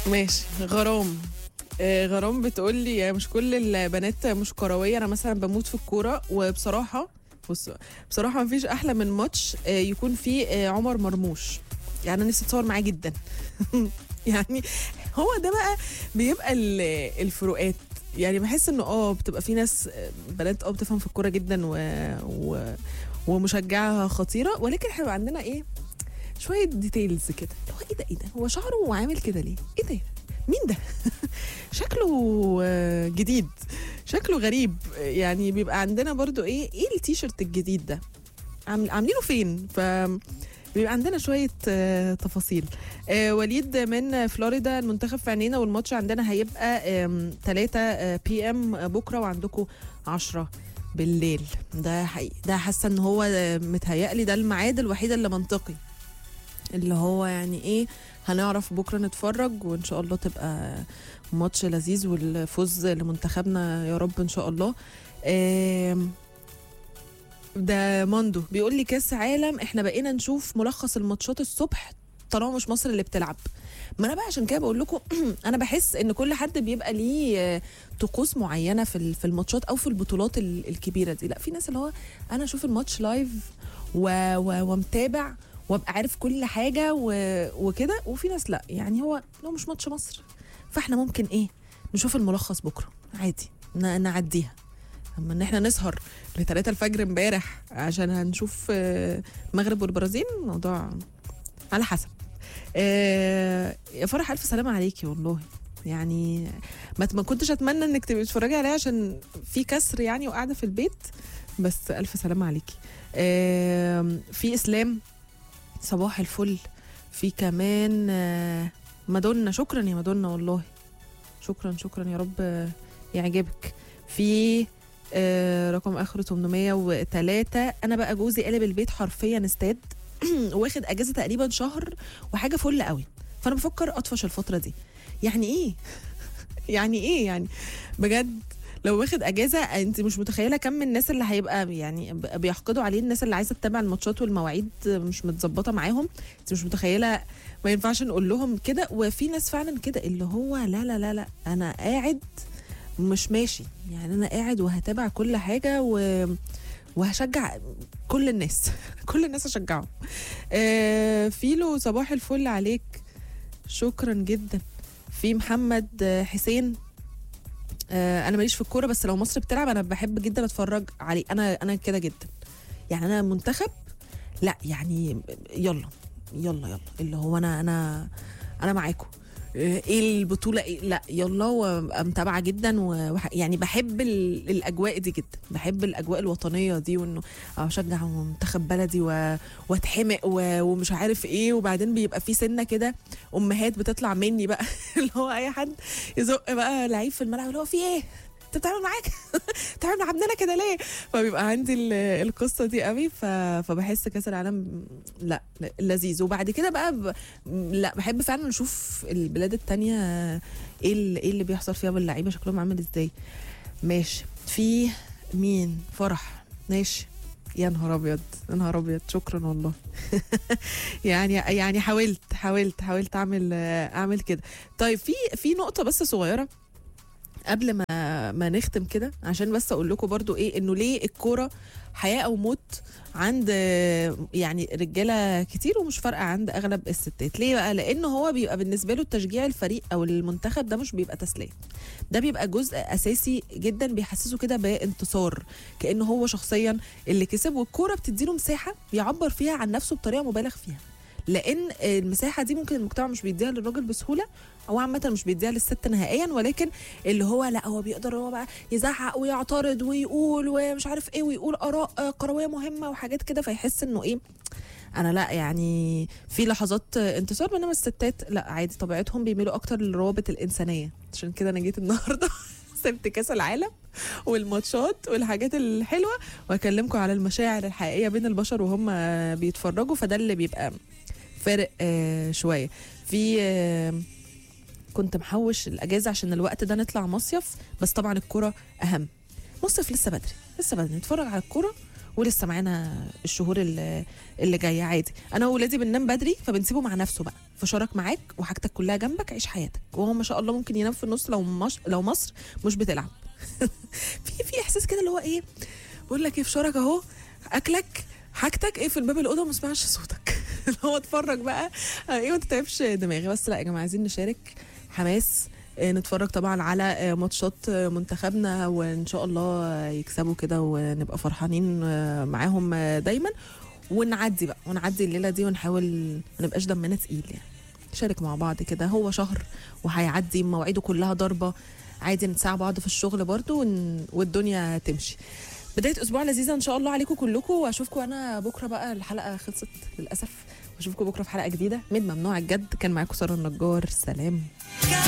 ماشي غرام آه، غرام بتقول لي مش كل البنات مش كرويه انا مثلا بموت في الكوره وبصراحه بص بصراحه ما فيش احلى من ماتش آه، يكون فيه آه، عمر مرموش يعني انا نفسي اتصور معاه جدا يعني هو ده بقى بيبقى ال- الفروقات يعني بحس انه اه بتبقى في ناس آه، بنات اه بتفهم في الكوره جدا و... و... ومشجعه خطيره ولكن احنا بيبقى عندنا ايه شويه ديتيلز كده اللي هو ايه ده ايه ده هو شعره عامل كده ليه ايه ده مين ده شكله آه، جديد شكله غريب يعني بيبقى عندنا برضو ايه ايه التيشيرت الجديد ده عامل- عاملينه فين ف بيبقى عندنا شوية آه، تفاصيل آه، وليد من فلوريدا المنتخب في عينينا والماتش عندنا هيبقى 3 بي ام بكرة وعندكم 10 بالليل ده حقيقي ده حاسة ان هو آه، متهيألي ده الميعاد الوحيد اللي منطقي اللي هو يعني ايه هنعرف بكره نتفرج وان شاء الله تبقى ماتش لذيذ والفوز لمنتخبنا يا رب ان شاء الله آم، ده ماندو بيقول لي كاس عالم احنا بقينا نشوف ملخص الماتشات الصبح طالما مش مصر اللي بتلعب ما انا بقى عشان كده بقول لكم انا بحس ان كل حد بيبقى ليه آه، طقوس معينه في ال- في الماتشات او في البطولات ال- الكبيره دي لا في ناس اللي هو انا اشوف الماتش لايف و... و... ومتابع وابقى عارف كل حاجه و... وكده وفي ناس لا يعني هو لو مش ماتش مصر فاحنا ممكن ايه نشوف الملخص بكره عادي ن... نعديها اما ان احنا نسهر ل 3 الفجر امبارح عشان هنشوف آه، المغرب والبرازيل الموضوع على حسب آه، يا فرح الف سلامه عليكي والله يعني ما ما كنتش اتمنى انك تبقي تتفرجي عليها عشان في كسر يعني وقاعده في البيت بس الف سلامه عليكي آم، في اسلام صباح الفل في كمان آه، مادونا شكرا يا مادونا والله شكرا شكرا يا رب آه، يعجبك في آه، رقم اخره 803 انا بقى جوزي قلب البيت حرفيا استاد واخد اجازه تقريبا شهر وحاجه فل قوي فانا بفكر اطفش الفتره دي يعني ايه يعني ايه يعني بجد لو واخد اجازه انت مش متخيله كم من الناس اللي هيبقى يعني ب- بيحقدوا عليه الناس اللي عايزه تتابع الماتشات والمواعيد مش متظبطه معاهم انت مش متخيله ما ينفعش نقول لهم كده وفي ناس فعلا كده اللي هو لا لا لا لا انا قاعد مش ماشي يعني انا قاعد وهتابع كل حاجه و وهشجع كل الناس كل الناس هشجعهم آه فيلو صباح الفل عليك شكرا جدا في محمد آه، حسين آه انا ماليش في الكوره بس لو مصر بتلعب انا بحب جدا اتفرج عليه انا انا كده جدا يعني انا منتخب لا يعني يلا يلا يلا اللي هو انا انا انا معاكم آه، ايه البطوله إيه لا يلا وابقى متابعه جدا و- وح- يعني بحب ال- الاجواء دي جدا بحب الاجواء الوطنيه دي وانه اشجع منتخب بلدي و- واتحمق و- ومش عارف ايه وبعدين بيبقى في سنه كده امهات بتطلع مني بقى اللي هو اي حد يزق بقى لعيب في الملعب اللي هو في ايه انت بتعمل معاك بتعمل مع ابننا كده ليه فبيبقى عندي ال- القصه دي قوي ف... فبحس كاس العالم لا لا، لذيذ وبعد كده بقى ب... لا بحب فعلا اشوف البلاد التانية ايه ال- ايه اللي بيحصل فيها واللعيبه شكلهم عامل ازاي ماشي في مين فرح ماشي يا نهار ابيض يا نهار ابيض شكرا والله يعني يعني حاولت حاولت حاولت اعمل اعمل كده طيب في في نقطه بس صغيره قبل ما ما نختم كده عشان بس اقول لكم برضو ايه انه ليه الكوره حياه او موت عند آه، يعني رجاله كتير ومش فارقه عند اغلب الستات ليه بقى لان هو بيبقى بالنسبه له تشجيع الفريق او المنتخب ده مش بيبقى تسليه ده بيبقى جزء اساسي جدا بيحسسه كده بانتصار كانه هو شخصيا اللي كسب والكوره بتديله مساحه يعبر فيها عن نفسه بطريقه مبالغ فيها لان المساحه دي ممكن المجتمع مش بيديها للراجل بسهوله او عامه مش بيديها للست نهائيا ولكن اللي هو لا هو بيقدر هو بقى يزعق ويعترض ويقول ومش عارف ايه ويقول اراء آه، كرويه مهمه وحاجات كده فيحس انه ايه انا لا يعني في لحظات انتصار بينما الستات لا عادي طبيعتهم بيميلوا اكتر للروابط الانسانيه عشان كده انا جيت النهارده سبت كاس العالم والماتشات والحاجات الحلوه واكلمكم على المشاعر الحقيقيه بين البشر وهم بيتفرجوا فده اللي بيبقى فارق آه شويه في آه كنت محوش الاجازه عشان الوقت ده نطلع مصيف بس طبعا الكوره اهم مصيف لسه بدري لسه بدري نتفرج على الكوره ولسه معانا الشهور اللي, اللي جايه عادي انا وولادي بننام بدري فبنسيبه مع نفسه بقى فشارك معاك وحاجتك كلها جنبك عيش حياتك وهو ما شاء الله ممكن ينام في النص لو مش لو مصر مش بتلعب في في احساس كده اللي هو ايه بقول لك ايه في شارك اهو اكلك حاجتك ايه في الباب الاوضه وما اسمعش صوتك اللي هو اتفرج بقى ايه ما تتعبش دماغي بس لا يا جماعه عايزين نشارك حماس آه، نتفرج طبعا على آه، ماتشات آه، منتخبنا وان شاء الله آه، يكسبوا كده ونبقى فرحانين آه، معاهم آه، دايما ونعدي بقى ونعدي الليله دي ونحاول ما نبقاش دمنا تقيل يعني نشارك مع بعض كده هو شهر وهيعدي مواعيده كلها ضربه عادي نساعد بعض في الشغل برضو ون... والدنيا تمشي بدايه اسبوع لذيذه ان شاء الله عليكم كلكم واشوفكم انا بكره بقى الحلقه خلصت للاسف واشوفكم بكره في حلقه جديده من ممنوع الجد كان معاكم ساره النجار سلام